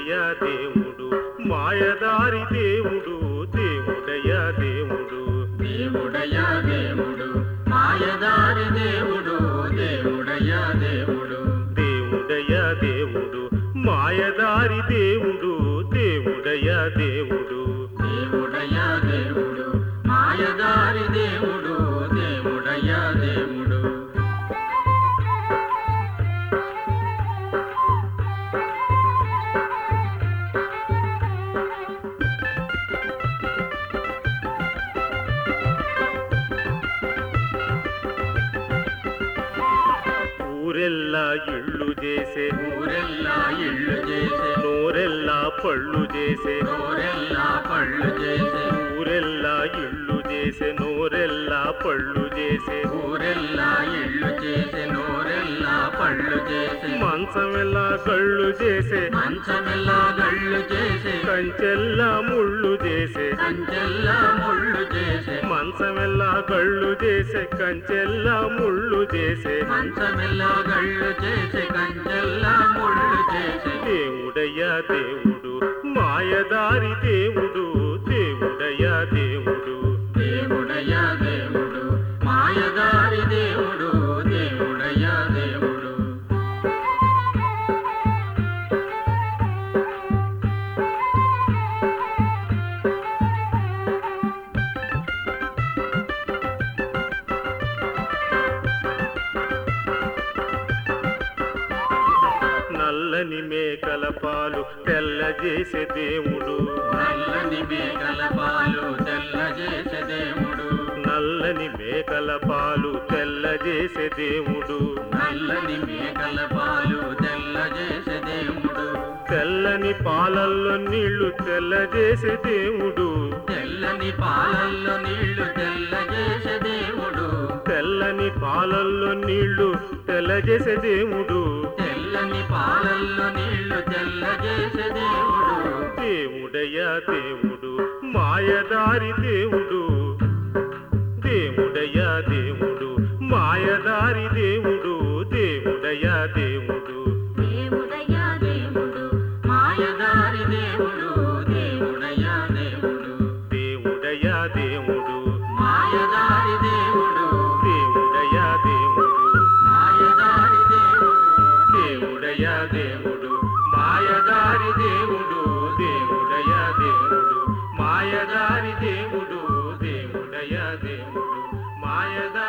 దేవుడయ్యా దేవుడు మాయదారి దేవుడు దేవుడయ్యా దేవుడు దేవుడయ్యా దేవుడు మాయదారి దేవుడు దేవుడయ్యా దేవుడు దేవుడయ్యా దేవుడు మాయదారి దేవుడు దేవుడయ్యా దేవుడు దేవుడయ్యా దేవుడు మాయదారి దేవుడు దేవుడయ్యా దేవుడు ఊరెల్లా ఇళ్ళు చేసే ఊరెల్లా ఇళ్ళు చేసే నోరెల్లా పళ్ళు చేసే నోరెల్లా పళ్ళు చేసే ఊరెల్లా ఇళ్ళు చేసే నోరెల్లా పళ్ళు చేసే ఊరెల్లా ఇళ్ళు చేసే నోరెల్లా పళ్ళు చేసే మంచమెల్లా కళ్ళు చేసే మంచమెల్లా గళ్ళు చేసే కంచెల్లా ముళ్ళు చేసే కంచెల్లా ముళ్ళు చేసే మంచమెల్లా కళ్ళు చేసే కంచెల్లా ముళ్ళు చేసే మంచమెల్లా గళ్ళు చేసే కంచెల్లా ముళ్ళు చేసే దేవుడయ్యా దేవుడు మాయదారి దేవుడు దేవుడయ్యా దేవుడు దేవుడయ్యా దేవుడు మాయదారి దేవుడు దేవుడయ్యా దేవుడు నల్లని మేకల పాలు తెల్ల చేసే దేవుడు నల్లని మేకల పాలు తెల్ల చేసే దేవుడు నల్లని మేకల పాలు తెల్ల చేసే దేవుడు నల్లని మేకల పాలు తెల్ల చేసే దేవుడు తెల్లని పాలల్లో నీళ్లు తెల్ల చేసే దేవుడు తెల్లని పాలల్లో నీళ్లు తెల్ల చేసే దేవుడు తెల్లని పాలల్లో నీళ్లు తెల్ల చేసే దేవుడు తెల్లని పాలల్లో నీళ్లు తెల్ల చేసే దేవుడు దేవుడయ్యా దేవుడు మాయదారి దేవుడు దేవుడయ్యా దేవుడు మాయదారి దేవుడు దేవుడయ్యా దేవుడు దేవుడయ్యా దేవుడు మాయదారి దేవుడు దేవుడయ్యా దేవుడు దేవుడయ్యా దేవుడు మాయదారి దేవుడు దేవుడయ్యా దేవుడు మాయదారి దేవుడు దేవుడయ్యా దేవుడు మాయదారి దేవుడు దేవుడయ్యా దేవుడు మాయదారి దేవుడు దేవుడయ్యా దేవుడు మాయదారి